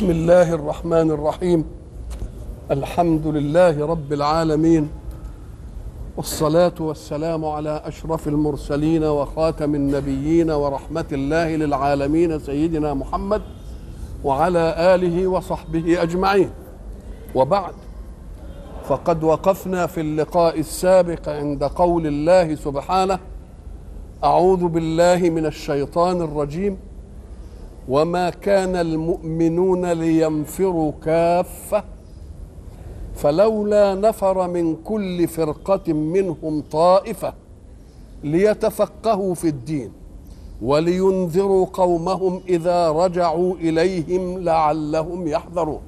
بسم الله الرحمن الرحيم الحمد لله رب العالمين والصلاة والسلام على أشرف المرسلين وخاتم النبيين ورحمة الله للعالمين سيدنا محمد وعلى آله وصحبه أجمعين وبعد فقد وقفنا في اللقاء السابق عند قول الله سبحانه أعوذ بالله من الشيطان الرجيم وما كان المؤمنون لينفروا كافه فلولا نفر من كل فرقه منهم طائفه ليتفقهوا في الدين ولينذروا قومهم اذا رجعوا اليهم لعلهم يحذرون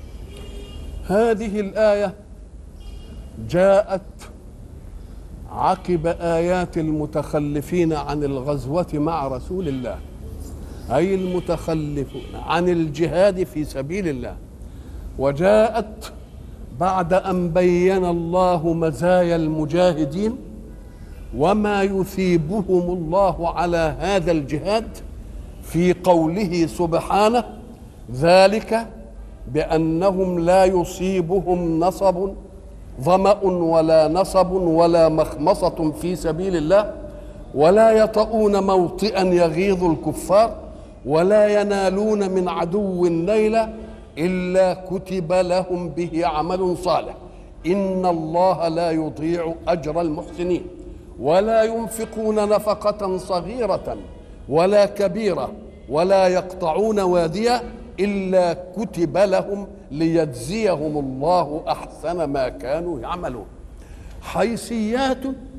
هذه الايه جاءت عقب ايات المتخلفين عن الغزوه مع رسول الله أي المتخلفون عن الجهاد في سبيل الله وجاءت بعد أن بين الله مزايا المجاهدين وما يثيبهم الله على هذا الجهاد في قوله سبحانه ذلك بأنهم لا يصيبهم نصب ظمأ ولا نصب ولا مخمصة في سبيل الله ولا يطؤون موطئا يغيظ الكفار ولا ينالون من عدو نيلا الا كتب لهم به عمل صالح ان الله لا يضيع اجر المحسنين ولا ينفقون نفقه صغيره ولا كبيره ولا يقطعون واديا الا كتب لهم ليجزيهم الله احسن ما كانوا يعملون حيثيات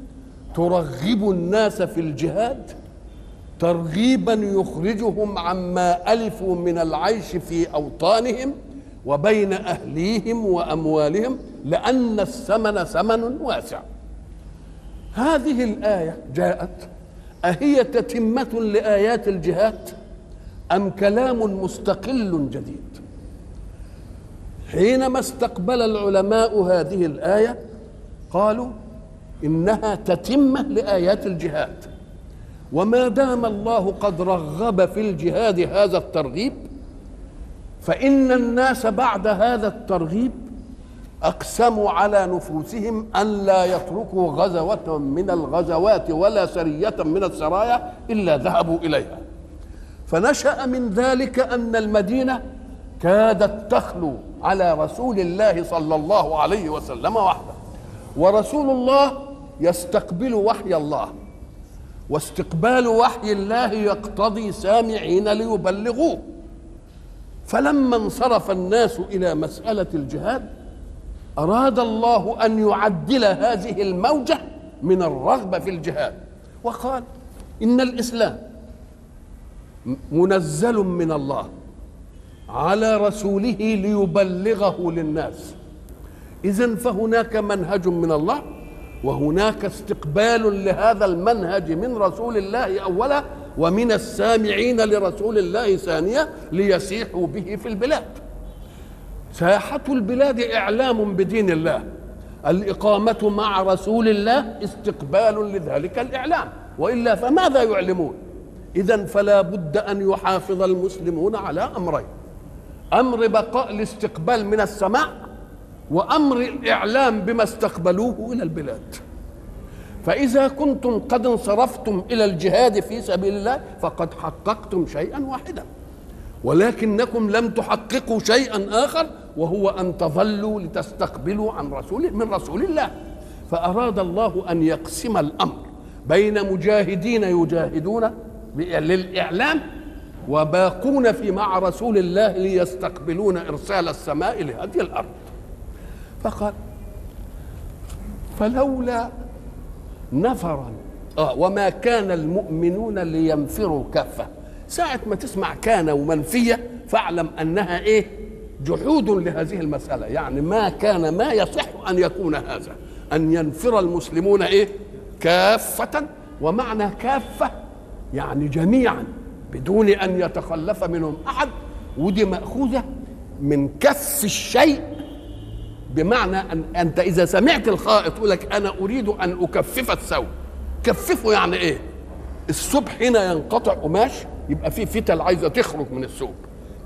ترغب الناس في الجهاد ترغيبا يخرجهم عما الفوا من العيش في اوطانهم وبين اهليهم واموالهم لان الثمن ثمن واسع هذه الايه جاءت اهي تتمه لايات الجهاد ام كلام مستقل جديد حينما استقبل العلماء هذه الايه قالوا انها تتمه لايات الجهاد وما دام الله قد رغب في الجهاد هذا الترغيب فإن الناس بعد هذا الترغيب أقسموا على نفوسهم أن لا يتركوا غزوة من الغزوات ولا سرية من السرايا إلا ذهبوا إليها فنشأ من ذلك أن المدينة كادت تخلو على رسول الله صلى الله عليه وسلم وحده ورسول الله يستقبل وحي الله واستقبال وحي الله يقتضي سامعين ليبلغوه فلما انصرف الناس الى مساله الجهاد اراد الله ان يعدل هذه الموجه من الرغبه في الجهاد وقال ان الاسلام منزل من الله على رسوله ليبلغه للناس اذا فهناك منهج من الله وهناك استقبال لهذا المنهج من رسول الله اولا ومن السامعين لرسول الله ثانيا ليسيحوا به في البلاد ساحة البلاد إعلام بدين الله الإقامة مع رسول الله استقبال لذلك الإعلام وإلا فماذا يعلمون إذا فلا بد أن يحافظ المسلمون على أمرين أمر بقاء الاستقبال من السماء وامر الاعلام بما استقبلوه الى البلاد فاذا كنتم قد انصرفتم الى الجهاد في سبيل الله فقد حققتم شيئا واحدا ولكنكم لم تحققوا شيئا اخر وهو ان تظلوا لتستقبلوا عن رسول من رسول الله فاراد الله ان يقسم الامر بين مجاهدين يجاهدون للاعلام وباقون في مع رسول الله ليستقبلون ارسال السماء لهذه الارض فقال فلولا نفرا آه وما كان المؤمنون لينفروا كافة ساعة ما تسمع كان ومنفية فاعلم أنها إيه جحود لهذه المسألة يعني ما كان ما يصح أن يكون هذا أن ينفر المسلمون إيه كافة ومعنى كافة يعني جميعا بدون أن يتخلف منهم أحد ودي مأخوذة من كف الشيء بمعنى ان انت اذا سمعت الخائط يقول لك انا اريد ان اكفف الثوب كففه يعني ايه الثوب حين ينقطع قماش يبقى فيه فتل عايزه تخرج من الثوب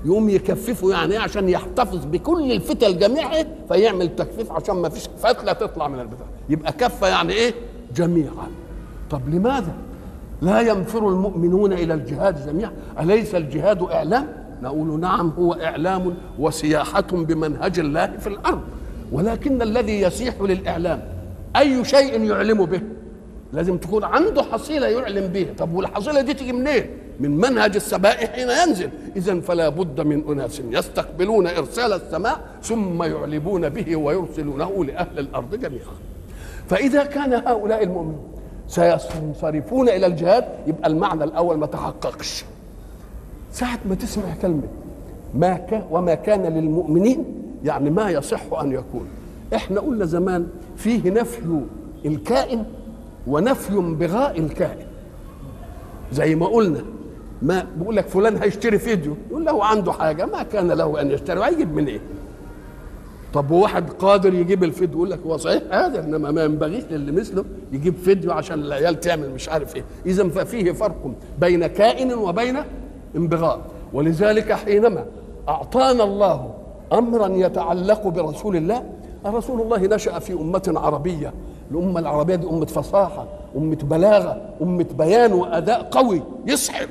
يقوم يكففه يعني ايه عشان يحتفظ بكل الفتل جميعها فيعمل تكفيف عشان ما فيش فتله تطلع من البتاع يبقى كفه يعني ايه جميعا طب لماذا لا ينفر المؤمنون الى الجهاد جميعا اليس الجهاد اعلام نقول نعم هو اعلام وسياحه بمنهج الله في الارض ولكن الذي يسيح للاعلام اي شيء يعلم به لازم تكون عنده حصيله يعلم بها طب والحصيله دي تيجي منين من منهج السماء حين ينزل اذا فلا بد من اناس يستقبلون ارسال السماء ثم يعلمون به ويرسلونه لاهل الارض جميعا فاذا كان هؤلاء المؤمنون سينصرفون الى الجهاد يبقى المعنى الاول ما تحققش ساعة ما تسمع كلمة ما كان وما كان للمؤمنين يعني ما يصح أن يكون احنا قلنا زمان فيه نفي الكائن ونفي بغاء الكائن زي ما قلنا ما بقول لك فلان هيشتري فيديو يقول له عنده حاجه ما كان له ان يشتري وهيجيب من ايه طب وواحد قادر يجيب الفيديو يقول لك هو صحيح هذا انما ما ينبغيش للي مثله يجيب فيديو عشان العيال تعمل مش عارف ايه اذا ففيه فرق بين كائن وبين انبغاء ولذلك حينما اعطانا الله امرا يتعلق برسول الله رسول الله نشا في امه عربيه الامه العربيه دي امه فصاحه امه بلاغه امه بيان واداء قوي يسحر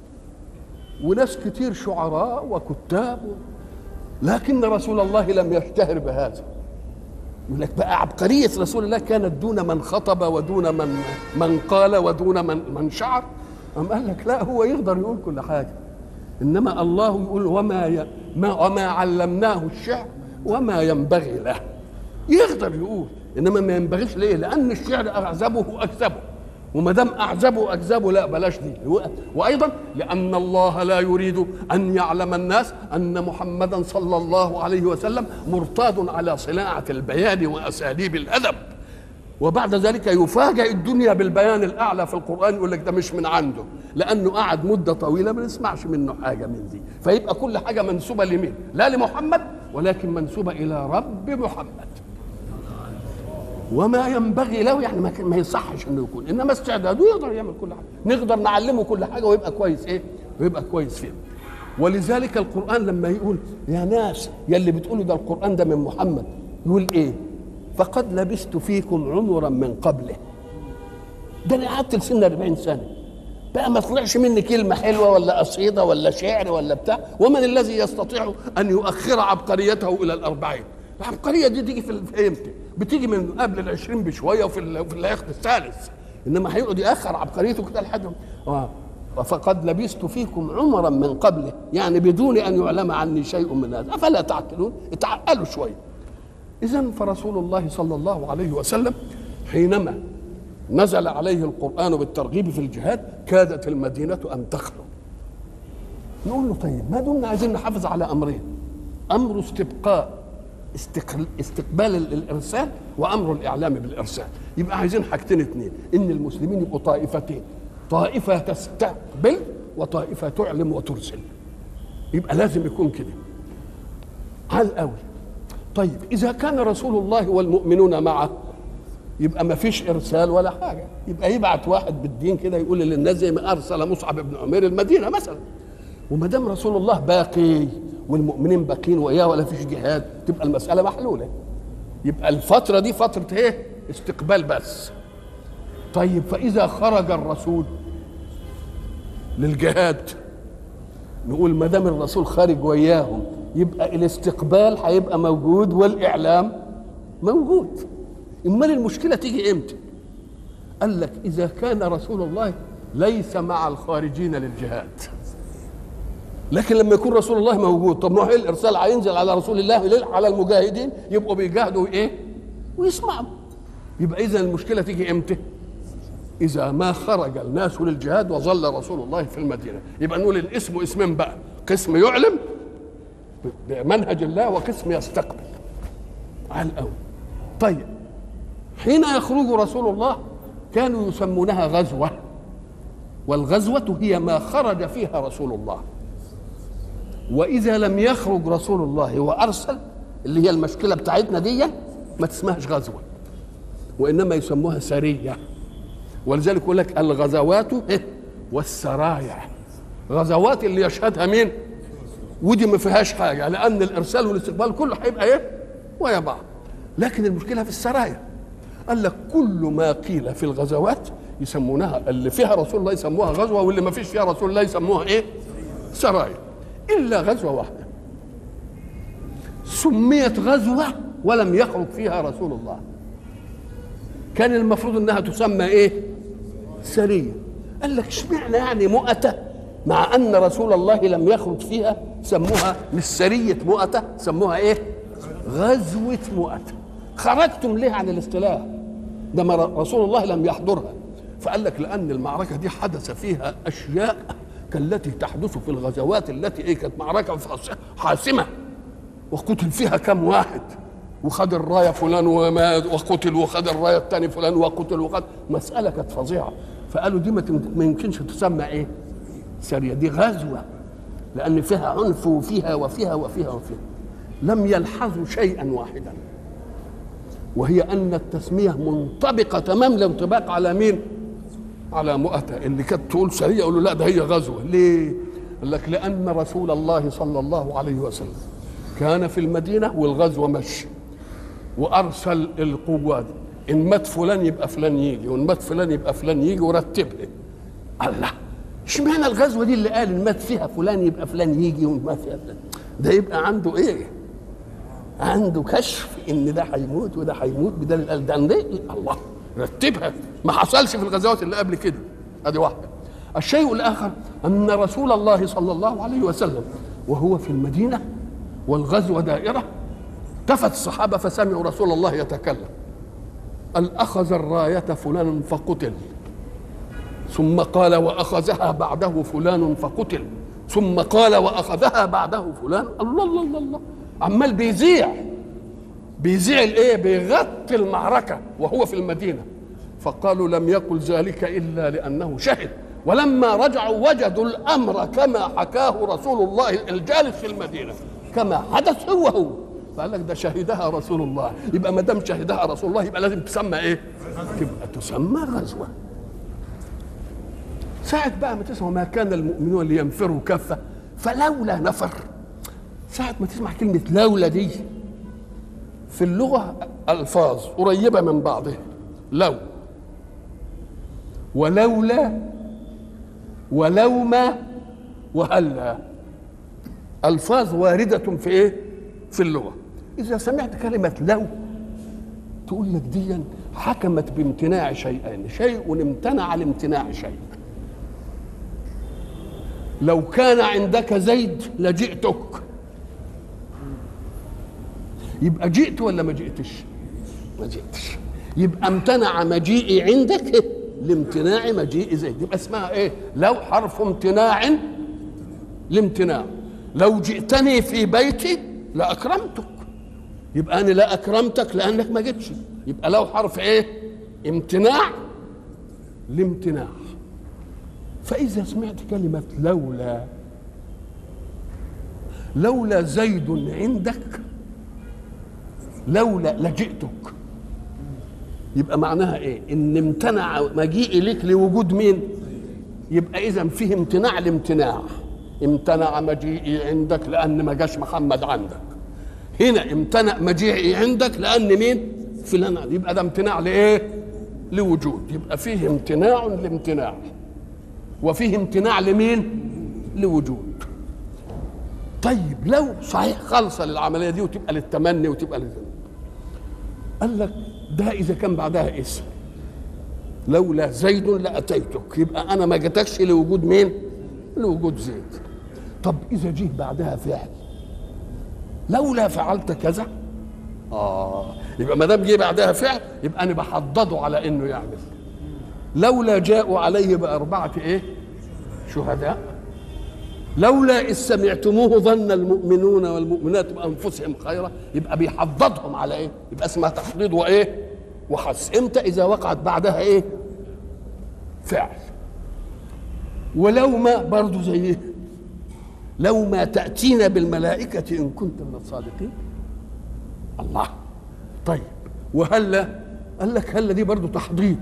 وناس كتير شعراء وكتاب لكن رسول الله لم يشتهر بهذا يقول لك بقى عبقرية رسول الله كانت دون من خطب ودون من من قال ودون من من شعر أم قال لك لا هو يقدر يقول كل حاجة إنما الله يقول وما ي... ما وما علمناه الشعر وما ينبغي له يقدر يقول إنما ما ينبغيش ليه؟ لأن الشعر أعزبه أكذبه وما دام اعزبه اكذبه لا بلاش دي وايضا لان الله لا يريد ان يعلم الناس ان محمدا صلى الله عليه وسلم مرتاد على صناعه البيان واساليب الادب وبعد ذلك يفاجئ الدنيا بالبيان الاعلى في القران يقول لك ده مش من عنده لانه قعد مده طويله ما نسمعش منه حاجه من دي فيبقى كل حاجه منسوبه لمين لا لمحمد ولكن منسوبه الى رب محمد وما ينبغي له يعني ما, ما يصحش انه يكون انما استعداده يقدر يعمل كل حاجه نقدر نعلمه كل حاجه ويبقى كويس ايه ويبقى كويس فيه ولذلك القران لما يقول يا ناس يا اللي بتقولوا ده القران ده من محمد يقول ايه فقد لبست فيكم عمرا من قبله ده انا قعدت لسن 40 سنه بقى ما طلعش مني كلمة حلوة ولا قصيدة ولا شعر ولا بتاع ومن الذي يستطيع أن يؤخر عبقريته إلى الأربعين العبقرية دي تيجي في امتى؟ بتيجي من قبل العشرين بشويه وفي في العقد الثالث انما هيقعد ياخر عبقريته كده لحد اه فقد لبست فيكم عمرا من قبله يعني بدون ان يعلم عني شيء من هذا افلا تعقلون اتعقلوا شويه اذا فرسول الله صلى الله عليه وسلم حينما نزل عليه القران بالترغيب في الجهاد كادت المدينه ان تخلو نقول له طيب ما دمنا عايزين نحافظ على امرين امر استبقاء استقبال الارسال وامر الاعلام بالارسال يبقى عايزين حاجتين اثنين ان المسلمين يبقوا طائفتين طائفه تستقبل وطائفه تعلم وترسل يبقى لازم يكون كده على قوي طيب اذا كان رسول الله والمؤمنون معه يبقى ما فيش ارسال ولا حاجه يبقى يبعت واحد بالدين كده يقول للناس زي ما ارسل مصعب بن عمير المدينه مثلا وما دام رسول الله باقي والمؤمنين باقين واياه ولا فيش جهاد تبقى المساله محلوله يبقى الفتره دي فتره ايه استقبال بس طيب فاذا خرج الرسول للجهاد نقول ما دام الرسول خارج وياهم يبقى الاستقبال هيبقى موجود والاعلام موجود امال المشكله تيجي امتى قال لك اذا كان رسول الله ليس مع الخارجين للجهاد لكن لما يكون رسول الله موجود طب ما هو الارسال هينزل على رسول الله على المجاهدين يبقوا بيجاهدوا ايه ويسمعوا يبقى اذا المشكله تيجي امتى اذا ما خرج الناس للجهاد وظل رسول الله في المدينه يبقى نقول الاسم اسمين بقى قسم يعلم بمنهج الله وقسم يستقبل على الاول طيب حين يخرج رسول الله كانوا يسمونها غزوه والغزوه هي ما خرج فيها رسول الله واذا لم يخرج رسول الله وارسل اللي هي المشكله بتاعتنا دي ما تسمهاش غزوه وانما يسموها سريه ولذلك يقول لك الغزوات والسرايا غزوات اللي يشهدها مين ودي ما فيهاش حاجه لان الارسال والاستقبال كله هيبقى ايه ويا بعض لكن المشكله في السرايا قال لك كل ما قيل في الغزوات يسمونها اللي فيها رسول الله يسموها غزوه واللي ما فيش فيها رسول الله يسموها ايه سرايا الا غزوه واحده سميت غزوه ولم يخرج فيها رسول الله كان المفروض انها تسمى ايه سريه قال لك اشمعنى يعني مؤته مع ان رسول الله لم يخرج فيها سموها مش سريه مؤته سموها ايه غزوه مؤته خرجتم ليه عن الاصطلاح ده ما رسول الله لم يحضرها فقال لك لان المعركه دي حدث فيها اشياء كالتي تحدث في الغزوات التي ايه كانت معركه حاسمه وقتل فيها كم واحد وخد الرايه فلان ومات وقتل وخد الرايه الثاني فلان وقتل وخد مساله كانت فظيعه فقالوا دي ما يمكنش تسمى ايه سريه دي غزوه لان فيها عنف وفيها وفيها وفيها وفيها لم يلحظوا شيئا واحدا وهي ان التسميه منطبقه تمام الانطباق على مين على مؤتة اللي كانت تقول سريه يقولوا لا ده هي غزوه ليه قال لك لان رسول الله صلى الله عليه وسلم كان في المدينه والغزوه مشي وارسل القوات ان مات فلان يبقى فلان يجي وان مات فلان يبقى فلان يجي ورتبها الله اشمعنى الغزوه دي اللي قال ان مات فيها فلان يبقى فلان يجي وان مات فيها فلان ده يبقى عنده ايه عنده كشف ان ده هيموت وده هيموت بدل قال ده الله رتبها ما حصلش في الغزوات اللي قبل كده ادي واحده الشيء الاخر ان رسول الله صلى الله عليه وسلم وهو في المدينه والغزوه دائره التفت الصحابه فسمعوا رسول الله يتكلم قال اخذ الرايه فلان فقتل ثم قال واخذها بعده فلان فقتل ثم قال واخذها بعده فلان الله الله الله, الله. عمال بيذيع بيذيع الايه بيغطي المعركه وهو في المدينه فقالوا لم يقل ذلك الا لانه شهد ولما رجعوا وجدوا الامر كما حكاه رسول الله الجالس في المدينه كما حدث هو هو فقال لك ده شهدها رسول الله يبقى ما دام شهدها رسول الله يبقى لازم تسمى ايه؟ تبقى تسمى غزوه ساعة بقى ما تسمع ما كان المؤمنون لينفروا كافة فلولا نفر ساعة ما تسمع كلمة لولا دي في اللغة ألفاظ قريبة من بعضها لو ولولا ولوما وهلا ألفاظ واردة في إيه؟ في اللغة إذا سمعت كلمة لو تقول لك دي حكمت بامتناع شيئين شيء امتنع لامتناع شيء لو كان عندك زيد لجئتك يبقى جئت ولا ما جئتش ما جئتش يبقى امتنع مجيئي عندك لامتناع مجيء زيد يبقى اسمها ايه لو حرف امتناع لامتناع لو جئتني في بيتي لاكرمتك يبقى انا لا اكرمتك لانك ما جيتش يبقى لو حرف ايه امتناع لامتناع فاذا سمعت كلمه لولا لولا زيد عندك لولا لجئتك يبقى معناها ايه ان امتنع مجيئي لك لوجود مين يبقى اذا فيه امتناع لامتناع امتنع مجيئي عندك لان ما جاش محمد عندك هنا امتنع مجيئي عندك لان مين فلان يبقى ده امتناع لايه لوجود يبقى فيه امتناع لامتناع وفيه امتناع لمين لوجود طيب لو صحيح خالصه للعمليه دي وتبقى للتمني وتبقى للزمن قال لك ده اذا كان بعدها اسم لولا زيد لاتيتك يبقى انا ما جاتكش لوجود مين لوجود زيد طب اذا جه بعدها فعل لولا فعلت كذا اه يبقى ما دام جه بعدها فعل يبقى انا بحضده على انه يعمل لولا جاءوا عليه باربعه ايه شهداء لولا إذ سمعتموه ظن المؤمنون والمؤمنات بأنفسهم خيرا يبقى بيحضضهم على إيه؟ يبقى اسمها تحضيض وإيه؟ وحس إمتى إذا وقعت بعدها إيه؟ فعل ولو ما برضه زي إيه؟ لو ما تأتينا بالملائكة إن كنت من الصادقين الله طيب وهلا قال لك هلا دي برضه تحضيض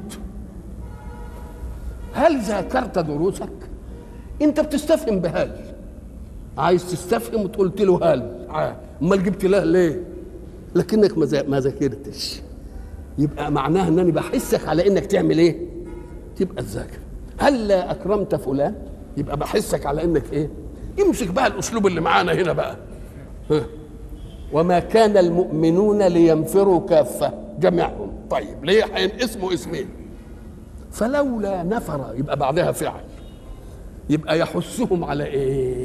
هل ذاكرت دروسك؟ انت بتستفهم بهل عايز تستفهم وتقول له هل امال جبت له ليه لكنك ما ذاكرتش يبقى معناها انني بحسك على انك تعمل ايه تبقى تذاكر هل لا اكرمت فلان يبقى بحسك على انك ايه يمسك بقى الاسلوب اللي معانا هنا بقى ها. وما كان المؤمنون لينفروا كافه جميعهم طيب ليه هينقسموا اسمين فلولا نفر يبقى بعدها فعل يبقى يحثهم على ايه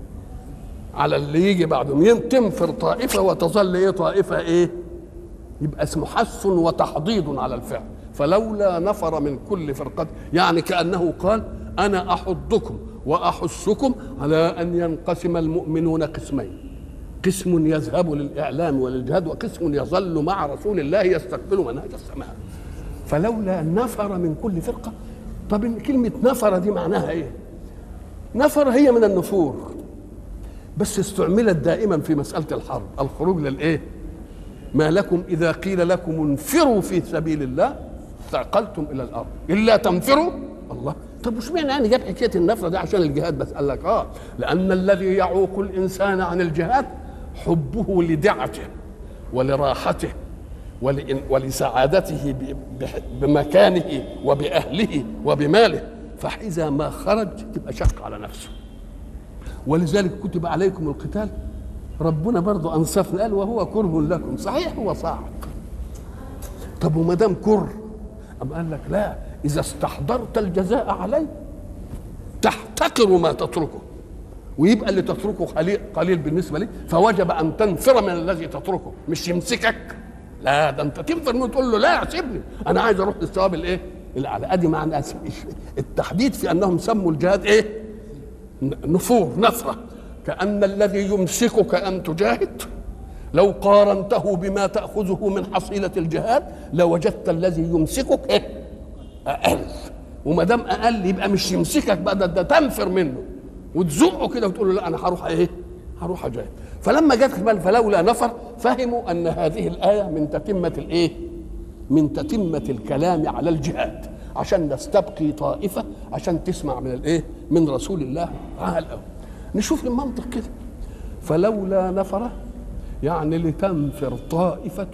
على اللي يجي بعدهم تنفر طائفه وتظل ايه طائفه ايه يبقى اسمه حث وتحضيض على الفعل فلولا نفر من كل فرقة يعني كأنه قال أنا أحضكم وأحثكم على أن ينقسم المؤمنون قسمين قسم يذهب للإعلام وللجهاد وقسم يظل مع رسول الله يستقبل منهج السماء فلولا نفر من كل فرقة طب كلمة نفر دي معناها إيه نفر هي من النفور بس استعملت دائما في مسألة الحرب الخروج للإيه ما لكم إذا قيل لكم انفروا في سبيل الله ثقلتم إلى الأرض إلا تنفروا الله طب وش معنى يعني جاب حكاية النفرة دي عشان الجهاد بس قال لك آه لأن الذي يعوق الإنسان عن الجهاد حبه لدعته ولراحته ولسعادته بمكانه وبأهله وبماله فإذا ما خرج تبقى شق على نفسه ولذلك كتب عليكم القتال ربنا برضه انصفنا قال وهو كره لكم صحيح هو صعب طب وما دام كره أم قال لك لا إذا استحضرت الجزاء عليه تحتقر ما تتركه ويبقى اللي تتركه قليل, قليل بالنسبة لي فوجب أن تنفر من الذي تتركه مش يمسكك لا ده أنت تنفر منه تقول له لا سيبني أنا عايز أروح للثواب الإيه؟ الأعلى أدي معنى التحديد في أنهم سموا الجهاد إيه؟ نفور نفرة كأن الذي يمسكك أن تجاهد لو قارنته بما تأخذه من حصيلة الجهاد لوجدت الذي يمسكك إيه؟ أقل وما دام أقل يبقى مش يمسكك بقى ده, ده تنفر منه وتزقه كده وتقول له لا أنا هروح إيه؟ هروح أجاهد فلما جت فلولا نفر فهموا أن هذه الآية من تتمة الإيه؟ من تتمة الكلام على الجهاد عشان نستبقي طائفة عشان تسمع من الإيه؟ من رسول الله تعالى نشوف المنطق كده فلولا نفر يعني لتنفر طائفة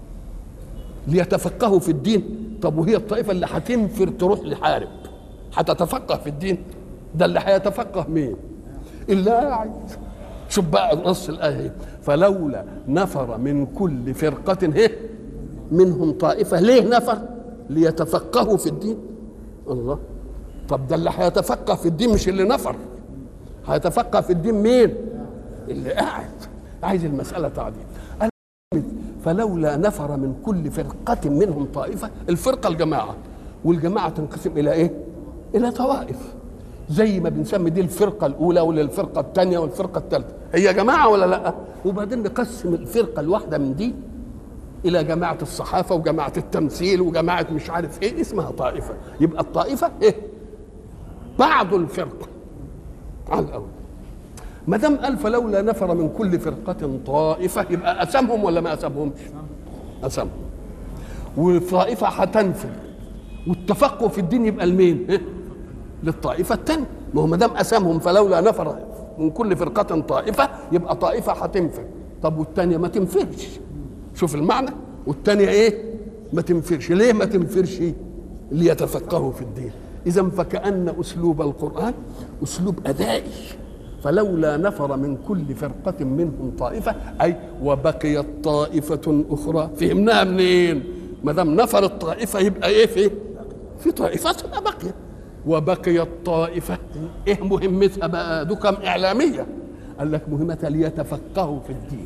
ليتفقهوا في الدين طب وهي الطائفة اللي هتنفر تروح لحارب هتتفقه في الدين ده اللي هيتفقه مين اللي قاعد شوف بقى نص الآية فلولا نفر من كل فرقة هي منهم طائفة ليه نفر ليتفقهوا في الدين الله طب ده اللي هيتفقه في الدين مش اللي نفر هيتفقه في الدين مين اللي قاعد عايز المسألة تعديل فلولا نفر من كل فرقة منهم طائفة الفرقة الجماعة والجماعة تنقسم إلى إيه؟ إلى طوائف زي ما بنسمي دي الفرقة الأولى ولا الفرقة الثانية والفرقة الثالثة هي جماعة ولا لأ؟ وبعدين نقسم الفرقة الواحدة من دي إلى جماعة الصحافة وجماعة التمثيل وجماعة مش عارف إيه اسمها طائفة يبقى الطائفة إيه؟ بعض الفرقة على الأول ما دام قال فلولا نفر من كل فرقة طائفة يبقى أسمهم ولا ما أسمهمش؟ أسمهم والطائفة هتنفر والتفقه في الدين يبقى لمين؟ إيه؟ للطائفة الثانية ما هو ما دام أسمهم فلولا نفر من كل فرقة طائفة يبقى طائفة هتنفر طب والثانية ما تنفرش شوف المعنى والثانية إيه؟ ما تنفرش ليه ما تنفرش؟ ليتفقهوا في الدين إذا فكأن أسلوب القرآن أسلوب أدائي فلولا نفر من كل فرقة منهم طائفة أي وبقيت طائفة أخرى فهمناها منين؟ ما دام نفر الطائفة يبقى إيه في؟ في طائفة بقيت وبقيت طائفة إيه مهمتها بقى؟ دو كم إعلامية قال لك مهمتها ليتفقهوا في الدين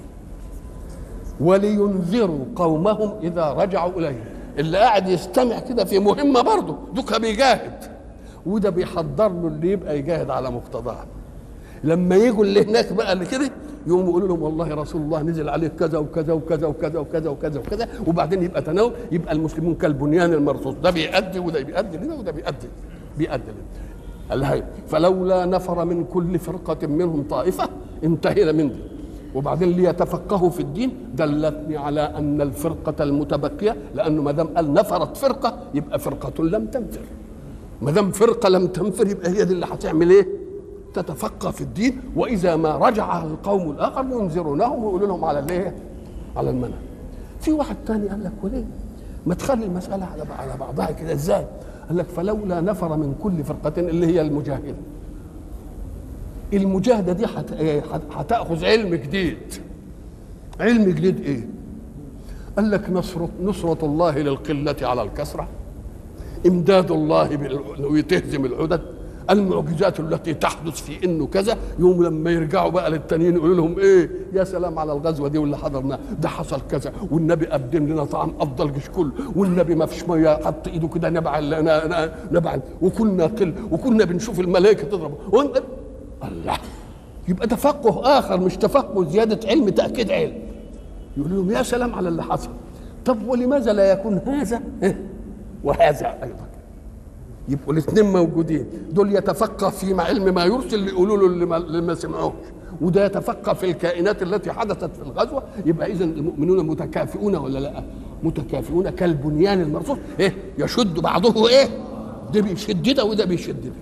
ولينذروا قومهم إذا رجعوا إليهم اللي قاعد يستمع كده في مهمة برضه دوكا بيجاهد وده بيحضر له اللي يبقى يجاهد على مقتضاه لما يجوا اللي هناك بقى اللي كده يقوموا يقولوا لهم والله رسول الله نزل عليه كذا وكذا وكذا وكذا وكذا وكذا وكذا وبعدين يبقى تناول يبقى المسلمون كالبنيان المرصوص ده بيأدي وده بيأدي لده وده بيأدي بيأدي لده الهي فلولا نفر من كل فرقة منهم طائفة انتهينا من دي وبعدين ليتفقهوا في الدين دلتني على ان الفرقه المتبقيه لانه ما دام قال نفرت فرقه يبقى فرقه لم تنفر ما دام فرقه لم تنفر يبقى هي دي اللي هتعمل ايه؟ تتفقه في الدين واذا ما رجع القوم الاخر ينذرونهم ويقولوا لهم على الايه؟ على المنهج. في واحد تاني قال لك وليه؟ ما تخلي المساله على على بعضها كده ازاي؟ قال لك فلولا نفر من كل فرقه اللي هي المجاهده. المجاهده دي هت- إيه؟ هت- هتاخذ علم جديد. علم جديد ايه؟ قال لك نصرة نصرة الله للقلة على الكثرة امداد الله بال- وتهزم العدد المعجزات التي تحدث في انه كذا يوم لما يرجعوا بقى للتانيين يقولوا لهم ايه يا سلام على الغزوه دي واللي حضرنا ده حصل كذا والنبي قدم لنا طعام افضل جيش كله والنبي ما فيش ميه حط ايده كده نبع ال- ن- ن- نبع ال- وكنا قل وكنا بنشوف الملائكه تضرب والنبي- الله يبقى تفقه اخر مش تفقه زياده علم تاكيد علم يقول لهم يا سلام على اللي حصل طب ولماذا لا يكون هذا وهذا ايضا يبقوا الاثنين موجودين دول يتفقه في علم ما يرسل اللي يقولوا له اللي ما, اللي ما سمعوش وده يتفقه في الكائنات التي حدثت في الغزوه يبقى اذا المؤمنون متكافئون ولا لا متكافئون كالبنيان المرصوص ايه يشد بعضه ايه ده بيشد ده وده بيشد ده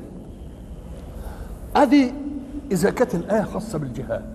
ادي اذا كانت الايه خاصه بالجهاد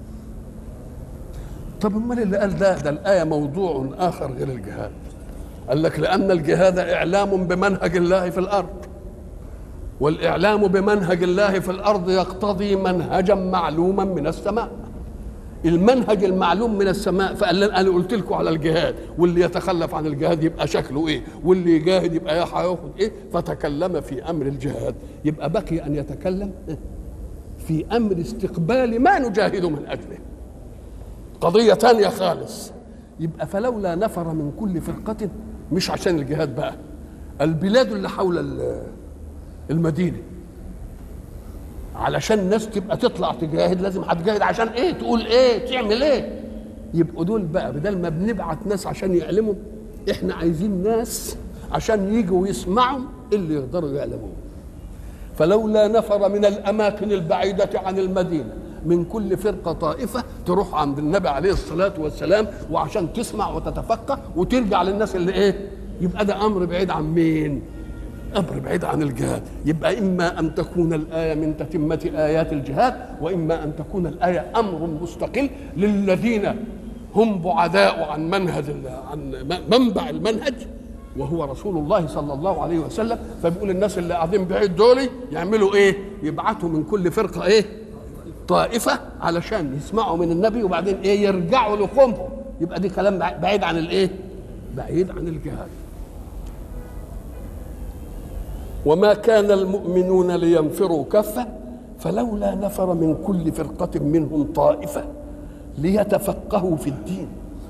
طب امال اللي قال ده ده الايه موضوع اخر غير الجهاد قال لك لان الجهاد اعلام بمنهج الله في الارض والاعلام بمنهج الله في الارض يقتضي منهجا معلوما من السماء المنهج المعلوم من السماء فقال لنا انا قلت لكم على الجهاد واللي يتخلف عن الجهاد يبقى شكله ايه واللي يجاهد يبقى هياخد ايه فتكلم في امر الجهاد يبقى بقي ان يتكلم في امر استقبال ما نجاهد من اجله قضيه ثانيه خالص يبقى فلولا نفر من كل فرقه مش عشان الجهاد بقى البلاد اللي حول ال- المدينه علشان الناس تبقى تطلع تجاهد لازم هتجاهد عشان ايه تقول ايه تعمل ايه يبقوا دول بقى بدل ما بنبعت ناس عشان يعلموا احنا عايزين ناس عشان يجوا يسمعوا اللي يقدروا يعلموه فلولا نفر من الاماكن البعيده عن المدينه من كل فرقه طائفه تروح عند النبي عليه الصلاه والسلام وعشان تسمع وتتفقه وترجع للناس اللي ايه يبقى ده امر بعيد عن مين امر بعيد عن الجهاد يبقى اما ان تكون الايه من تتمه ايات الجهاد واما ان تكون الايه امر مستقل للذين هم بعداء عن منهج ال- عن منبع المنهج وهو رسول الله صلى الله عليه وسلم فبيقول الناس اللي قاعدين بعيد دول يعملوا ايه يبعتوا من كل فرقه ايه طائفه علشان يسمعوا من النبي وبعدين ايه يرجعوا لقومهم يبقى دي كلام بعيد عن الايه بعيد عن الجهاد وما كان المؤمنون لينفروا كفه فلولا نفر من كل فرقه منهم طائفه ليتفقهوا في الدين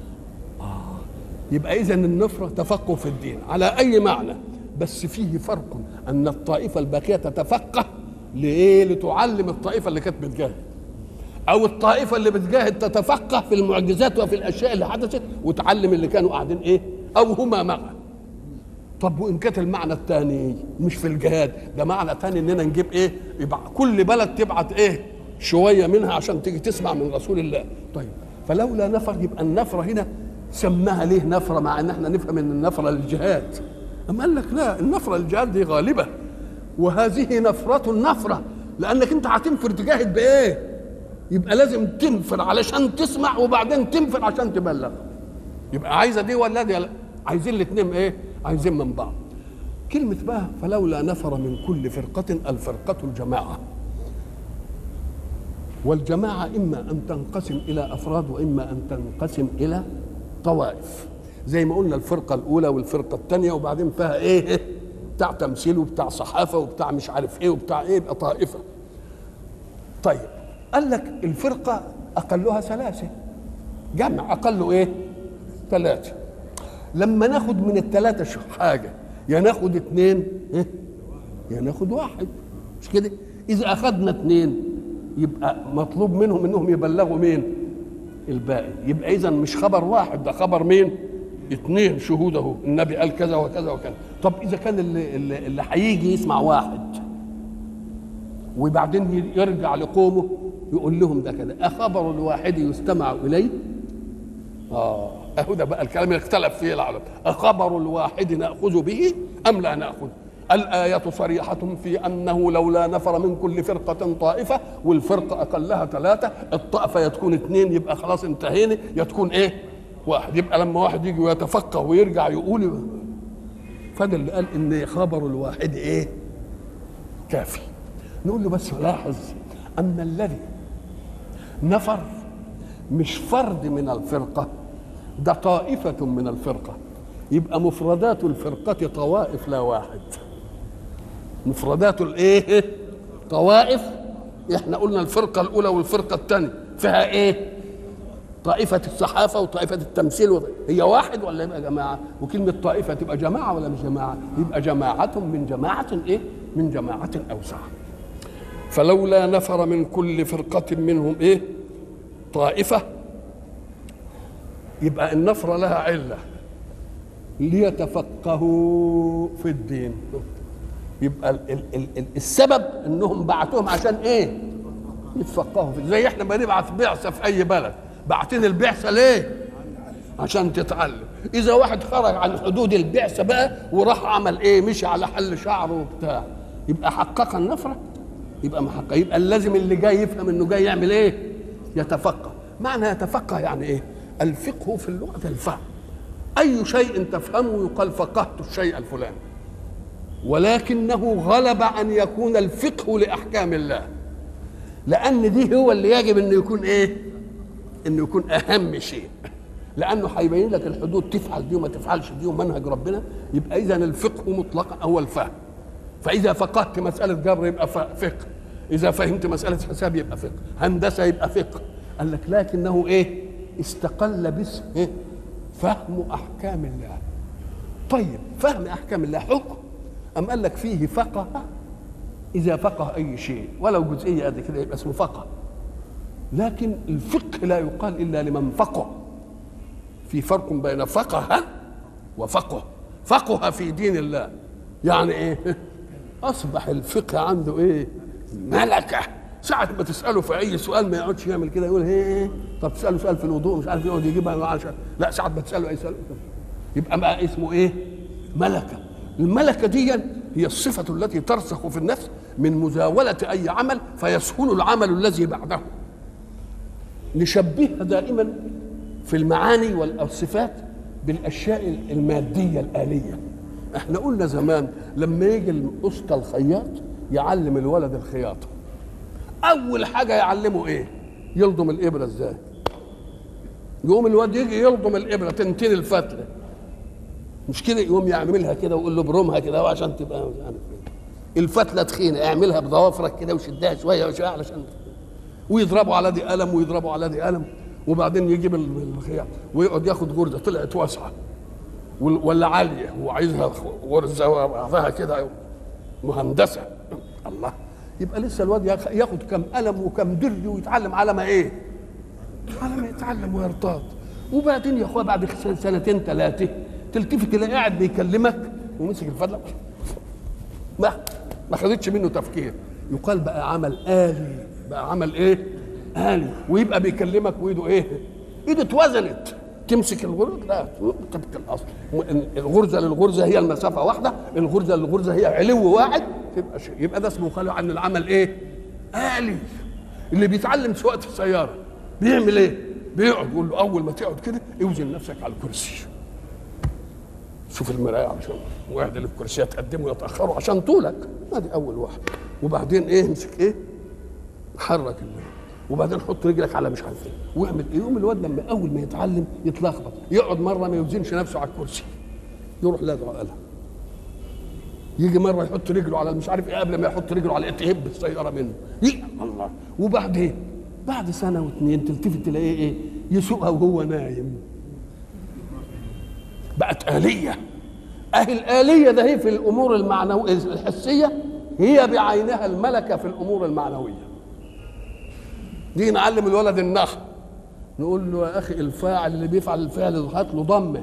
يبقى اذا النفرة تفقه في الدين على اي معنى بس فيه فرق ان الطائفة الباقية تتفقه لايه لتعلم الطائفة اللي كانت بتجاهد او الطائفة اللي بتجاهد تتفقه في المعجزات وفي الاشياء اللي حدثت وتعلم اللي كانوا قاعدين ايه او هما معا طب وان كانت المعنى الثاني مش في الجهاد ده معنى ثاني اننا نجيب ايه يبقى كل بلد تبعت ايه شويه منها عشان تيجي تسمع من رسول الله طيب فلولا نفر يبقى النفره هنا سماها ليه نفره مع ان احنا نفهم ان النفره للجهاد اما قال لك لا النفره للجهاد دي غالبه وهذه نفره نفره لانك انت هتنفر تجاهد بايه يبقى لازم تنفر علشان تسمع وبعدين تنفر عشان تبلغ يبقى عايزه دي ولا دي لا عايزين الاثنين ايه عايزين من بعض كلمة بقى فلولا نفر من كل فرقة الفرقة الجماعة والجماعة إما أن تنقسم إلى أفراد وإما أن تنقسم إلى طوائف زي ما قلنا الفرقة الأولى والفرقة الثانية وبعدين فيها إيه بتاع تمثيل وبتاع صحافة وبتاع مش عارف إيه وبتاع إيه يبقى طائفة طيب قال لك الفرقة أقلها ثلاثة جمع أقله إيه ثلاثة لما ناخد من الثلاثة شو حاجة يا ناخد اثنين إيه؟ يا ناخد واحد مش كده إذا أخذنا اثنين يبقى مطلوب منهم انهم يبلغوا مين الباقي يبقى اذا مش خبر واحد ده خبر مين اثنين شهود اهو النبي قال كذا وكذا وكذا طب اذا كان اللي اللي, اللي هيجي يسمع واحد وبعدين يرجع لقومه يقول لهم ده كده اخبر الواحد يستمع اليه اه اهو ده بقى الكلام اللي اختلف فيه العرب اخبر الواحد ناخذ به ام لا ناخذ الآية صريحة في أنه لولا نفر من كل فرقة طائفة والفرقة أقلها ثلاثة الطائفة يتكون اثنين يبقى خلاص انتهينا يتكون إيه واحد يبقى لما واحد يجي ويتفقه ويرجع يقول فده اللي قال إن خبر الواحد إيه كافي نقول له بس لاحظ أن الذي نفر مش فرد من الفرقة ده طائفة من الفرقة يبقى مفردات الفرقة طوائف لا واحد مفردات الايه طوائف احنا قلنا الفرقة الأولى والفرقة الثانية فيها ايه طائفة الصحافة وطائفة التمثيل وط... هي واحد ولا يبقى جماعة وكلمة طائفة تبقى جماعة ولا مش جماعة يبقى جماعة من جماعة ايه من جماعة أوسع فلولا نفر من كل فرقة منهم ايه طائفة يبقى النفرة لها علة ليتفقهوا في الدين يبقى ال ال ال ال السبب انهم بعتوهم عشان ايه يتفقهوا في زي احنا بنبعث بعثه في اي بلد بعتين البعثه ليه عشان تتعلم اذا واحد خرج عن حدود البعثه بقى وراح عمل ايه مشي على حل شعره وبتاع يبقى حقق النفره يبقى محقق يبقى لازم اللي جاي يفهم انه جاي يعمل ايه يتفقه معنى يتفقه يعني ايه الفقه في اللغه الفهم اي شيء تفهمه يقال فقهت الشيء الفلاني ولكنه غلب ان يكون الفقه لاحكام الله لان دي هو اللي يجب انه يكون ايه انه يكون اهم شيء لانه هيبين لك الحدود تفعل دي وما تفعلش دي ومنهج ربنا يبقى اذا الفقه مطلقا هو الفهم فاذا فقهت مساله جبر يبقى فقه اذا فهمت مساله حساب يبقى فقه هندسه يبقى فقه قال لك لكنه ايه استقل باسم إيه؟ فهم احكام الله طيب فهم احكام الله حكم أم قال لك فيه فقه إذا فقه أي شيء ولو جزئية قد كده يبقى اسمه فقه لكن الفقه لا يقال إلا لمن فقه في فرق بين فقه وفقه فقه في دين الله يعني إيه أصبح الفقه عنده إيه ملكة ساعة ما تسأله في أي سؤال ما يقعدش يعمل كده يقول إيه طب تسأله سؤال في الوضوء مش عارف يقعد يجيبها عشان لا ساعة ما تسأله أي سؤال يبقى بقى اسمه إيه ملكة الملكة دي هي الصفة التي ترسخ في النفس من مزاولة أي عمل فيسهل العمل الذي بعده نشبهها دائما في المعاني والصفات بالأشياء المادية الآلية احنا قلنا زمان لما يجي الأسطى الخياط يعلم الولد الخياطة أول حاجة يعلمه إيه؟ يلضم الإبرة إزاي؟ يقوم الواد يجي يلضم الإبرة تنتين الفتلة مش كده يقوم يعملها كده ويقول له برومها كده عشان تبقى مش عارف ايه الفتله تخينه اعملها بضوافرك كده وشدها شويه وشويه علشان ويضربوا على دي قلم ويضربوا على دي قلم وبعدين يجيب الخياط ويقعد ياخد غرزه طلعت واسعه ولا عاليه وعايزها غرزه وبعضها كده مهندسه الله يبقى لسه الواد ياخد كم قلم وكم درج ويتعلم على ما ايه؟ على ما يتعلم ويرتاض وبعدين يا اخويا بعد سنتين ثلاثه تلتفت تلاقي قاعد بيكلمك ومسك الفتله ما ما خدتش منه تفكير يقال بقى عمل آلي بقى عمل ايه؟ آلي ويبقى بيكلمك وايده ايه؟ ايده اتوزنت تمسك الغرزه لا تبقى الاصل الغرزه للغرزه هي المسافه واحده الغرزه للغرزه هي علو واحد تبقى شيء يبقى ده اسمه خلو عن العمل ايه؟ آلي اللي بيتعلم سواقه السياره بيعمل ايه؟ بيقعد يقول له اول ما تقعد كده اوزن نفسك على الكرسي شوف المرايه عشان واحد اللي في كرسي يتقدموا ويتاخروا عشان طولك ادي اول واحد وبعدين ايه امسك ايه حرك اللي. وبعدين حط رجلك على مش عارف ايه واعمل ايه يقوم الواد لما اول ما يتعلم يتلخبط يقعد مره ما يوزنش نفسه على الكرسي يروح لازق قلم يجي مره يحط رجله على مش عارف ايه قبل ما يحط رجله على تهب السياره منه الله وبعدين بعد سنه واثنين تلتفت تلاقيه ايه يسوقها وهو نايم بقت آلية أهي الآلية ده هي في الأمور المعنوية الحسية هي بعينها الملكة في الأمور المعنوية دي نعلم الولد النحو نقول له يا أخي الفاعل اللي بيفعل الفعل هات له ضمه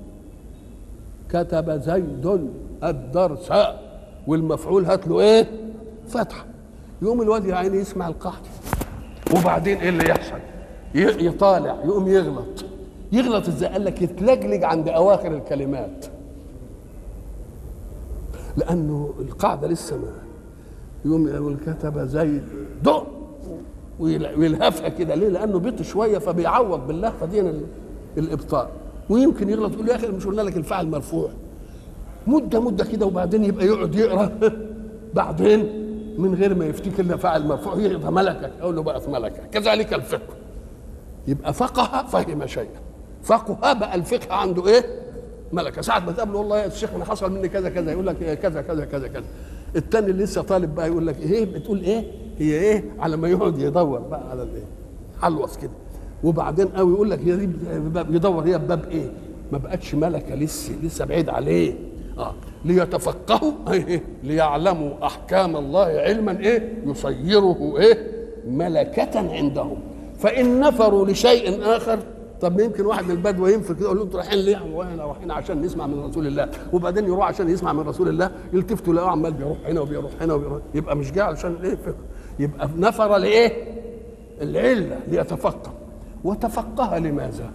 كتب زيد الدرس والمفعول هات له ايه فتحه يقوم الواد يا عيني يسمع القحط وبعدين ايه اللي يحصل يطالع يقوم يغلط يغلط ازاي قال لك يتلجلج عند اواخر الكلمات لانه القاعده لسه ما يقوم يقول كتب زيد دق ويل- ويلهفها كده ليه؟ لانه بيط شويه فبيعوض بالله فدي الابطاء ويمكن يغلط يقول له يا اخي مش قلنا لك الفاعل مرفوع مده مده كده وبعدين يبقى يقعد يقرا بعدين من غير ما يفتكر الا فاعل مرفوع يقرا ملكك اقول له بقى في ملكك كذلك الفقه يبقى فقه فهم شيئا فقه بقى الفقه عنده ايه؟ ملكه ساعة ما تقابله والله يا شيخ انا حصل مني كذا كذا يقول لك إيه كذا كذا كذا كذا التاني اللي لسه طالب بقى يقول لك ايه بتقول ايه؟ هي ايه؟ على ما يقعد يدور بقى على الايه؟ حلوص كده وبعدين قوي يقول لك هي دي باب- يدور هي باب ايه؟ ما بقتش ملكه لسه لسه بعيد عليه اه ليتفقهوا ايه ليعلموا احكام الله علما ايه يصيره ايه ملكة عندهم فإن نفروا لشيء آخر طب ما يمكن واحد من البدو ينفر كده يقول له انتوا رايحين ليه؟ واحنا رايحين عشان نسمع من رسول الله وبعدين يروح عشان يسمع من رسول الله يلتفتوا يلاقوه عمال بيروح هنا وبيروح هنا وبيروح يبقى مش جاي علشان ايه فقه يبقى نفر لايه؟ العله ليتفقه وتفقه لماذا؟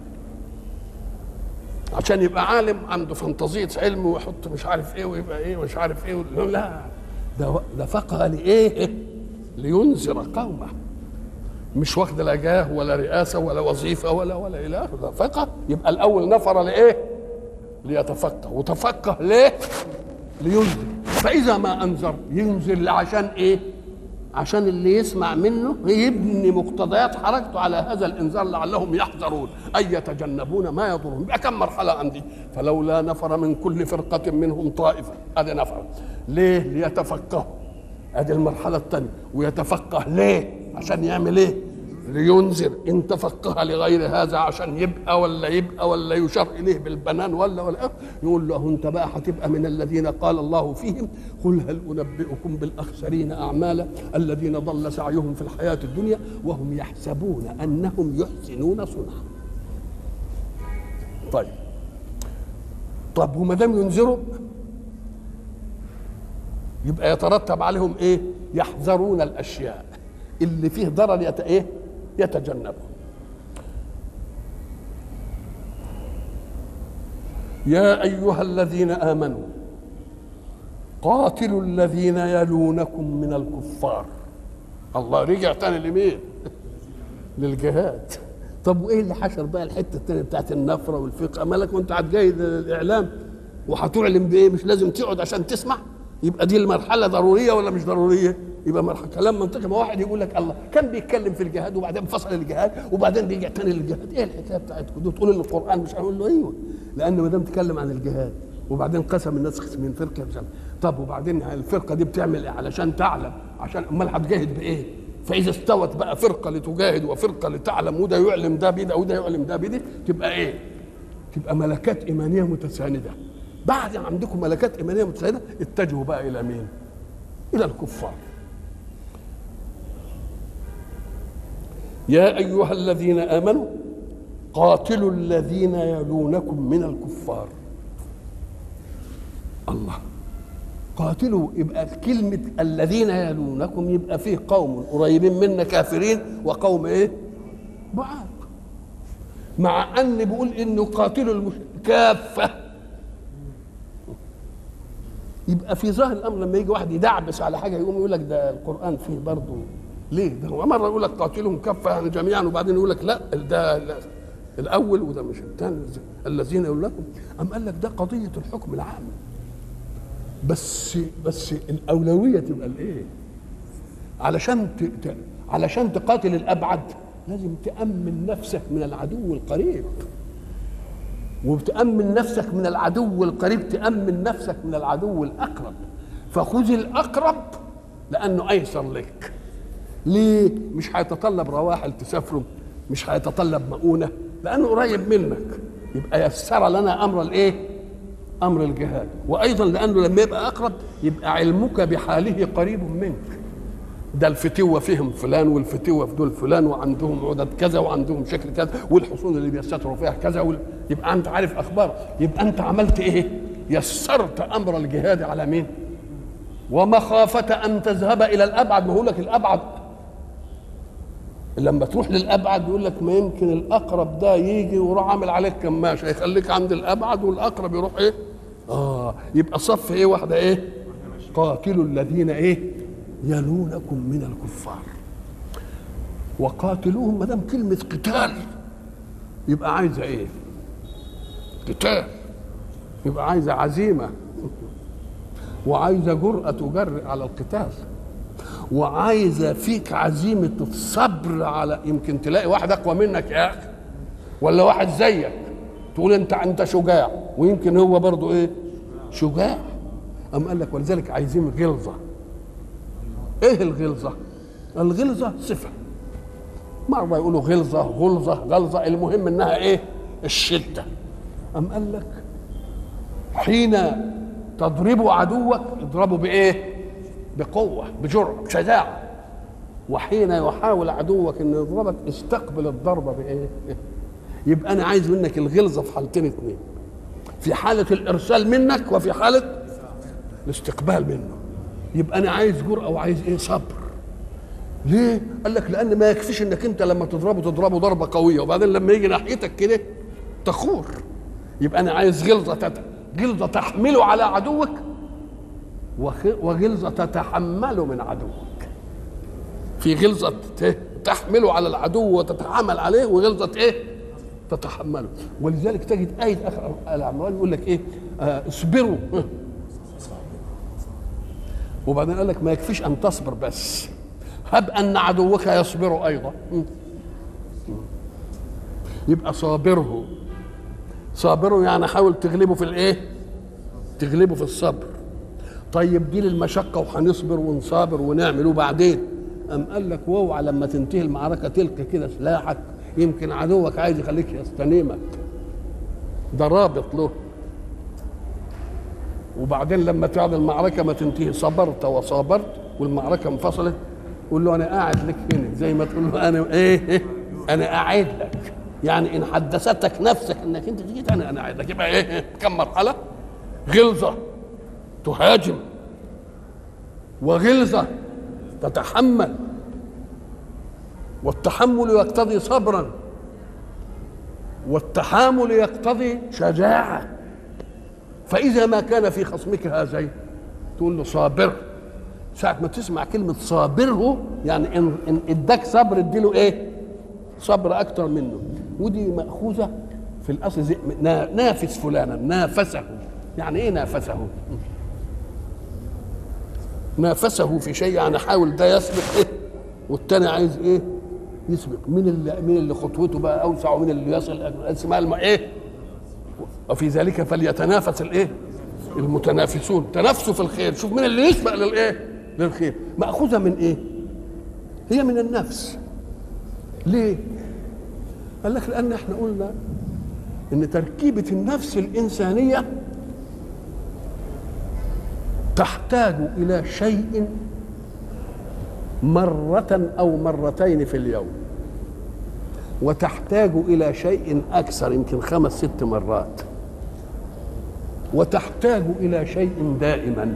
عشان يبقى عالم عنده فانتازيه علم ويحط مش عارف ايه ويبقى ايه ومش عارف ايه لا ده ده فقه لايه؟ لينذر قومه مش واخد لا جاه ولا رئاسه ولا وظيفه ولا ولا الى اخره ده فقه يبقى الاول نفر لايه؟ ليتفقه وتفقه ليه؟ لينذر فاذا ما انذر ينذر عشان ايه؟ عشان اللي يسمع منه يبني مقتضيات حركته على هذا الانذار لعلهم يحذرون اي يتجنبون ما يضرهم يبقى كم مرحله عندي فلولا نفر من كل فرقه منهم طائفه ادي نفر ليه ليتفقهوا ادي المرحله الثانيه ويتفقه ليه عشان يعمل ايه لينذر ان تفقه لغير هذا عشان يبقى ولا يبقى ولا يشار اليه بالبنان ولا ولا يقول له انت بقى هتبقى من الذين قال الله فيهم قل هل انبئكم بالاخسرين اعمالا الذين ضل سعيهم في الحياه الدنيا وهم يحسبون انهم يحسنون صنعا. طيب طب وما دام ينذروا يبقى يترتب عليهم ايه؟ يحذرون الاشياء اللي فيه ضرر يت... ايه؟ يتجنبه. يا ايها الذين امنوا قاتلوا الذين يلونكم من الكفار. الله رجع تاني لمين؟ للجهاد. طب وايه اللي حشر بقى الحته الثانيه بتاعت النفره والفقه؟ مالك وانت هتجاهد الاعلام وهتعلم بايه؟ مش لازم تقعد عشان تسمع؟ يبقى دي المرحله ضروريه ولا مش ضروريه؟ يبقى مرحله كلام منطقي ما واحد يقول لك الله كان بيتكلم في الجهاد وبعدين فصل الجهاد وبعدين بيرجع تاني للجهاد ايه الحكايه بتاعتكم دي تقول ان القران مش هقول له ايوه لان ما دام تكلم عن الجهاد وبعدين قسم الناس قسمين فرقه مش عارف. طب وبعدين الفرقه دي بتعمل ايه علشان تعلم عشان امال هتجاهد بايه؟ فاذا استوت بقى فرقه لتجاهد وفرقه لتعلم وده يعلم ده بده وده يعلم ده بده تبقى ايه؟ تبقى ملكات ايمانيه متسانده بعد عندكم ملكات ايمانيه متسانده اتجهوا بقى الى مين؟ الى الكفار يا ايها الذين امنوا قاتلوا الذين يلونكم من الكفار الله قاتلوا يبقى كلمة الذين يلونكم يبقى فيه قوم قريبين منا كافرين وقوم ايه؟ بعاد مع ان بيقول انه قاتلوا المش... كافة يبقى في ظاهر الامر لما يجي واحد يدعبس على حاجه يقوم يقول لك ده القران فيه برضه ليه؟ ده هو مره يقول لك قاتلهم كافه يعني جميعا وبعدين يقول لك لا ده لا الاول وده مش الثاني الذين يقول لكم ام قال لك ده قضيه الحكم العام بس بس الاولويه تبقى الايه؟ علشان ت... ت... علشان تقاتل الابعد لازم تامن نفسك من العدو القريب وبتامن نفسك من العدو القريب تامن نفسك من العدو الاقرب فخذ الاقرب لانه ايسر لك ليه مش هيتطلب رواحل تسافروا مش هيتطلب مؤونه لانه قريب منك يبقى يسر لنا امر الايه امر الجهاد وايضا لانه لما يبقى اقرب يبقى علمك بحاله قريب منك ده الفتوة فيهم فلان والفتوة في دول فلان وعندهم عدد كذا وعندهم شكل كذا والحصون اللي بيستروا فيها كذا وال... يبقى انت عارف اخبار يبقى انت عملت ايه يسرت امر الجهاد على مين ومخافة ان تذهب الى الابعد ما هو لك الابعد لما تروح للابعد يقول لك ما يمكن الاقرب ده يجي ويروح عامل عليك كماشه يخليك عند الابعد والاقرب يروح ايه اه يبقى صف ايه واحده ايه وقاتلوا الذين ايه يلونكم من الكفار وقاتلوهم ما دام كلمه قتال يبقى عايزه ايه قتال يبقى عايزه عزيمه وعايزه جرأة تجرئ على القتال وعايزه فيك عزيمه الصبر على يمكن تلاقي واحد اقوى منك يا اخي ولا واحد زيك تقول انت انت شجاع ويمكن هو برضه ايه شجاع أم قال لك ولذلك عايزين غلظة إيه الغلظة؟ الغلظة صفة مرة يقولوا غلظة غلظة غلظة المهم إنها إيه؟ الشدة أم قال لك حين تضرب عدوك اضربه بإيه؟ بقوة بجرأة بشجاعة وحين يحاول عدوك أن يضربك استقبل الضربة بإيه؟ يبقى أنا عايز منك الغلظة في حالتين اثنين في حالة الإرسال منك وفي حالة الاستقبال منه يبقى انا عايز جرأة وعايز ايه صبر ليه قال لك لان ما يكفيش انك انت لما تضربه تضربه ضربه قويه وبعدين لما يجي ناحيتك كده تخور يبقى انا عايز غلظه تت... غلظه تحمله على عدوك وخ... وغلظه تتحمله من عدوك في غلظه ت... تحمله على العدو وتتحمل عليه وغلظه ايه تتحمله ولذلك تجد آية آخر العمران يقول لك إيه آه اصبروا وبعدين قال لك ما يكفيش ان تصبر بس هب ان عدوك يصبر ايضا يبقى صابره صابره يعني حاول تغلبه في الايه تغلبه في الصبر طيب دي للمشقة وهنصبر ونصابر ونعمل وبعدين أم قال لك واوعى لما تنتهي المعركة تلقي كده سلاحك يمكن عدوك عايز يخليك يستنيمك ده رابط له وبعدين لما تعد المعركه ما تنتهي صبرت وصابرت والمعركه انفصلت قول له انا قاعد لك هنا زي ما تقول له انا ايه, إيه انا قاعد لك يعني ان حدثتك نفسك انك انت تجي انا انا قاعد لك يبقى ايه كم مرحله غلظه تهاجم وغلظه تتحمل والتحمل يقتضي صبرا والتحامل يقتضي شجاعه فإذا ما كان في خصمك هذين تقول له صابر ساعة ما تسمع كلمة صابره يعني إن, إن اداك صبر اديله إيه؟ صبر أكتر منه ودي مأخوذة في الأصل زي نافس فلانا نافسه يعني إيه نافسه؟ نافسه في شيء يعني حاول ده يسبق إيه؟ والتاني عايز إيه؟ يسبق مين اللي مين اللي خطوته بقى أوسع ومين اللي يصل اسمها إيه؟ وفي ذلك فليتنافس الايه المتنافسون تنافسوا في الخير شوف مين اللي يسبق للايه للخير ماخوذه من ايه هي من النفس ليه قال لك لان احنا قلنا ان تركيبه النفس الانسانيه تحتاج الى شيء مره او مرتين في اليوم وتحتاج الى شيء اكثر يمكن خمس ست مرات وتحتاج الى شيء دائما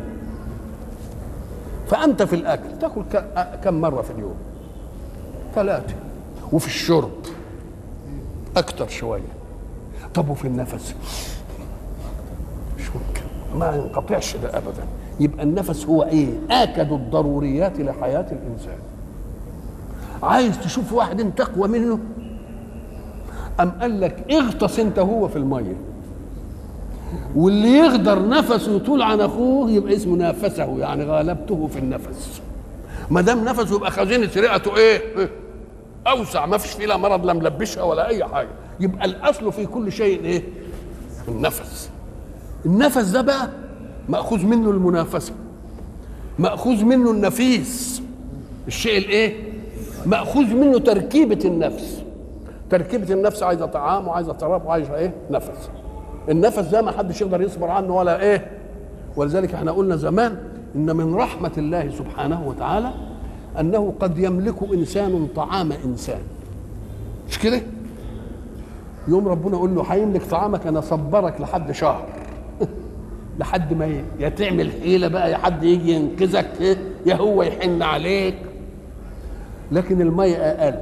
فانت في الاكل تاكل كم مره في اليوم ثلاثه وفي الشرب اكثر شويه طب وفي النفس مش ممكن ما ينقطعش ده ابدا يبقى النفس هو ايه اكد الضروريات لحياه الانسان عايز تشوف واحد انت اقوى منه أم قال لك اغطس انت هو في الميه واللي يغدر نفسه طول عن اخوه يبقى اسمه نافسه يعني غالبته في النفس ما دام نفسه يبقى خزينه رئته ايه اوسع ما فيش فيه لا مرض لا ملبشها ولا اي حاجه يبقى الاصل في كل شيء ايه النفس النفس ده بقى ماخوذ منه المنافسه ماخوذ منه النفيس الشيء الايه ماخوذ منه تركيبه النفس تركيبه النفس عايزه طعام وعايزه شراب وعايزه ايه نفس النفس ده ما حدش يقدر يصبر عنه ولا ايه ولذلك احنا قلنا زمان ان من رحمه الله سبحانه وتعالى انه قد يملك انسان طعام انسان مش كده يوم ربنا يقول له هيملك طعامك انا صبرك لحد شهر لحد ما يا تعمل حيله بقى يا حد يجي ينقذك إيه؟ يا هو يحن عليك لكن المية اقل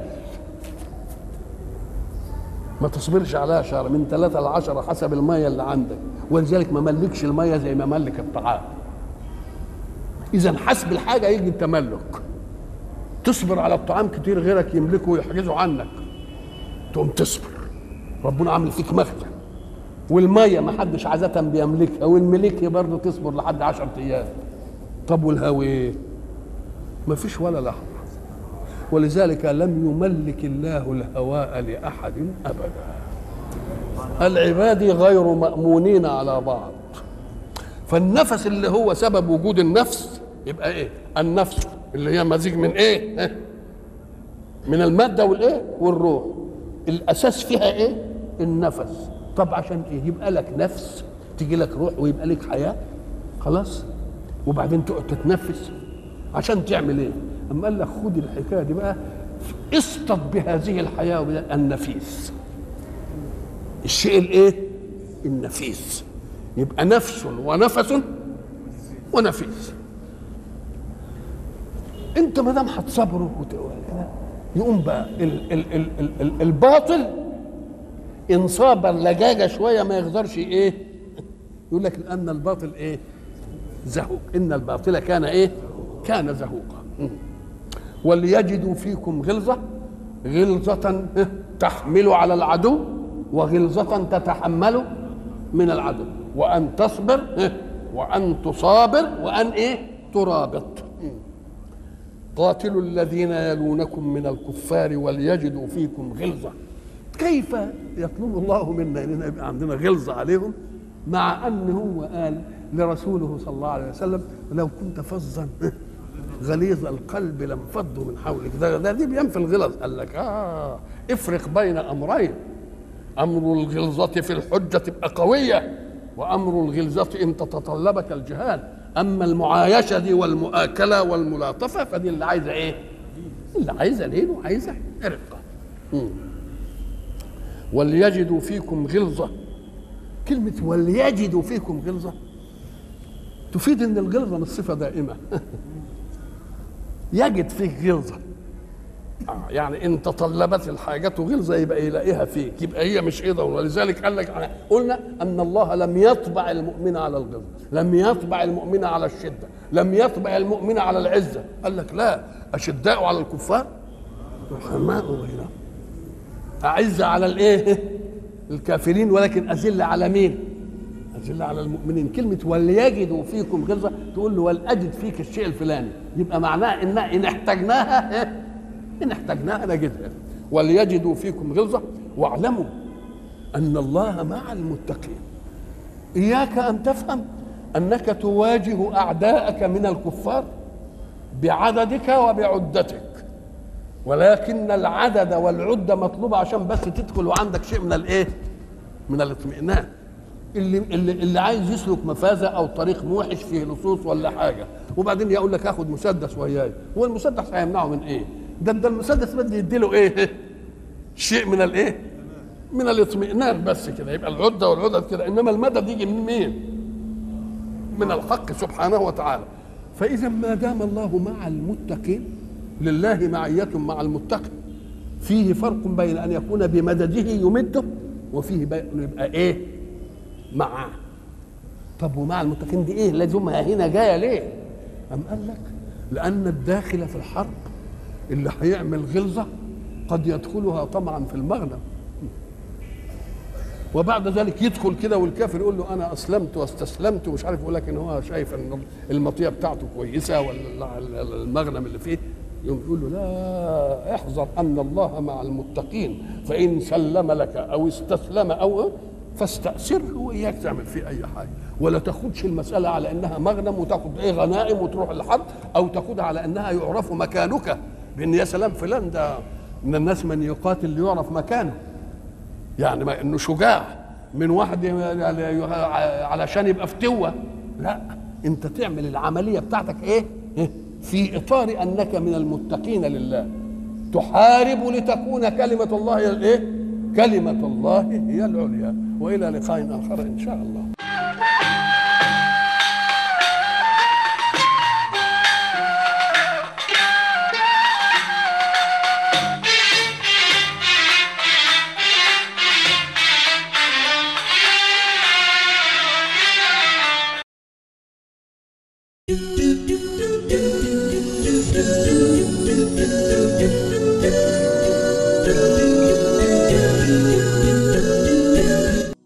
ما تصبرش عليها شهر من ثلاثة لعشرة حسب المية اللي عندك ولذلك ما ملكش المية زي ما ملك الطعام اذا حسب الحاجه يجي التملك تصبر على الطعام كتير غيرك يملكه ويحجزه عنك تقوم تصبر ربنا عامل فيك مخزن والميه ما حدش عادة بيملكها والملك برضه تصبر لحد عشرة ايام طب والهوي ما فيش ولا لحظه ولذلك لم يملك الله الهواء لاحد ابدا العباد غير مامونين على بعض فالنفس اللي هو سبب وجود النفس يبقى ايه النفس اللي هي مزيج من ايه من الماده والايه والروح الاساس فيها ايه النفس طب عشان ايه يبقى لك نفس تيجي لك روح ويبقى لك حياه خلاص وبعدين تقعد تتنفس عشان تعمل ايه اما قال لك خد الحكايه دي بقى اصطد بهذه الحياه النفيس الشيء الايه النفيس يبقى نفس ونفس ونفيس انت ما دام هتصبره يقوم بقى ال ال ال ال ال الباطل ان صابر لجاجه شويه ما يقدرش ايه يقول لك لان الباطل ايه زهوق ان الباطل كان ايه كان زهوقا وليجدوا فيكم غلظه غلظه تحمل على العدو وغلظه تتحمل من العدو وان تصبر وان تصابر وان ايه ترابط قاتلوا الذين يلونكم من الكفار وليجدوا فيكم غلظه كيف يطلب الله منا اننا يبقى عندنا غلظه عليهم مع ان هو قال لرسوله صلى الله عليه وسلم لو كنت فظا غليظ القلب لانفضوا من حولك ده, ده دي بينفي الغلظ قال لك اه افرق بين امرين امر الغلظه في الحجه تبقى قويه وامر الغلظه ان تتطلبك الجهاد اما المعايشه دي والمؤاكله والملاطفه فدي اللي عايزه ايه اللي عايزه لين وعايزه رقه وليجدوا فيكم غلظه كلمه وليجدوا فيكم غلظه تفيد ان الغلظه مش صفه دائمه يجد فيك غلظه آه يعني ان تطلبت الحاجة غلظة يبقى يلاقيها فيك يبقى هي مش ايه ولذلك قال لك قلنا ان الله لم يطبع المؤمن على الغلظة لم يطبع المؤمن على الشدة لم يطبع المؤمن على العزة قال لك لا أشداء على الكفار رحماء بينهم أعز على الايه الكافرين ولكن أذل على مين أذل على المؤمنين كلمة وليجدوا فيكم غلظة تقول له ولأجد فيك الشيء الفلاني يبقى معناه إن إن احتجناها إن احتجناها نجدها وليجدوا فيكم غلظة واعلموا أن الله مع المتقين إياك أن تفهم أنك تواجه أعداءك من الكفار بعددك وبعدتك ولكن العدد والعدة مطلوبة عشان بس تدخل وعندك شيء من الإيه؟ من الاطمئنان اللي اللي اللي عايز يسلك مفازه او طريق موحش فيه لصوص ولا حاجه وبعدين يقول لك هاخد مسدس وياي هو المسدس هيمنعه من ايه؟ ده ده المسدس بدي يديله ايه؟ شيء من الايه؟ من الاطمئنان بس كده يبقى العده والعدد كده انما المدد يجي من مين؟ من الحق سبحانه وتعالى فاذا ما دام الله مع المتقين لله معيه مع المتقي فيه فرق بين ان يكون بمدده يمده وفيه يبقى ايه؟ معاه طب ومع المتقين دي ايه لازمها هنا جايه ليه أم قال لك لأن الداخل في الحرب اللي هيعمل غلظة قد يدخلها طمعا في المغنم وبعد ذلك يدخل كده والكافر يقول له انا اسلمت واستسلمت ومش عارف يقول لك ان هو شايف ان المطيه بتاعته كويسه ولا المغنم اللي فيه يقوم يقول له لا احذر ان الله مع المتقين فان سلم لك او استسلم او فاستأثره وإياك تعمل فيه أي حاجة ولا تاخدش المسألة على أنها مغنم وتاخد إيه غنائم وتروح الحرب أو تاخدها على أنها يعرف مكانك بأن يا سلام فلان ده من الناس من يقاتل ليعرف مكانه يعني ما انه شجاع من واحد علشان يبقى فتوه لا انت تعمل العمليه بتاعتك ايه في اطار انك من المتقين لله تحارب لتكون كلمه الله هي الايه كلمه الله هي العليا والى لقاء اخر ان شاء الله you